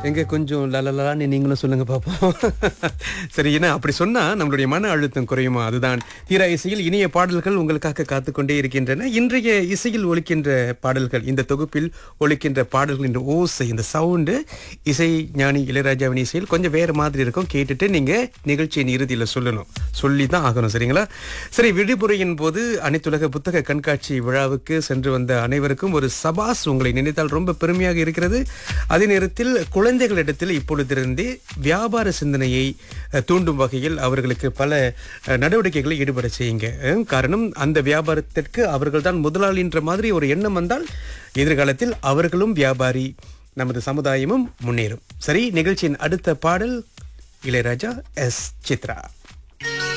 எங்க கொஞ்சம் லலலான்னு நீங்களும் சொல்லுங்க பாப்போம் சரி ஏன்னா அப்படி சொன்னா நம்மளுடைய மன அழுத்தம் குறையுமா அதுதான் தீரா இசையில் இனிய பாடல்கள் உங்களுக்காக காத்துக்கொண்டே இருக்கின்றன இன்றைய இசையில் ஒலிக்கின்ற பாடல்கள் இந்த தொகுப்பில் ஒலிக்கின்ற பாடல்களின் ஓசை இந்த சவுண்டு இசை ஞானி இளையராஜாவின் இசையில் கொஞ்சம் வேற மாதிரி இருக்கும் கேட்டுட்டு நீங்க நிகழ்ச்சியின் இறுதியில் சொல்லணும் சொல்லி தான் ஆகணும் சரிங்களா சரி விடுமுறையின் போது அனைத்துலக புத்தக கண்காட்சி விழாவுக்கு சென்று வந்த அனைவருக்கும் ஒரு சபாஸ் உங்களை நினைத்தால் ரொம்ப பெருமையாக இருக்கிறது அதே நேரத்தில் குழந்தைகளிடத்தில் இப்பொழுதிருந்தே வியாபார சிந்தனையை அஹ், தூண்டும் வகையில் அவர்களுக்கு பல அஹ், நடவடிக்கைகளை ஈடுபட செய்யுங்க அஹ், காரணம் அந்த வியாபாரத்திற்கு அவர்கள்தான் முதலாளின்ற மாதிரி ஒரு எண்ணம் வந்தால் எதிர்காலத்தில் அவர்களும் வியாபாரி நமது சமுதாயமும் முன்னேறும் சரி நிகழ்ச்சியின் அடுத்த பாடல் இளையராஜா எஸ் சித்ரா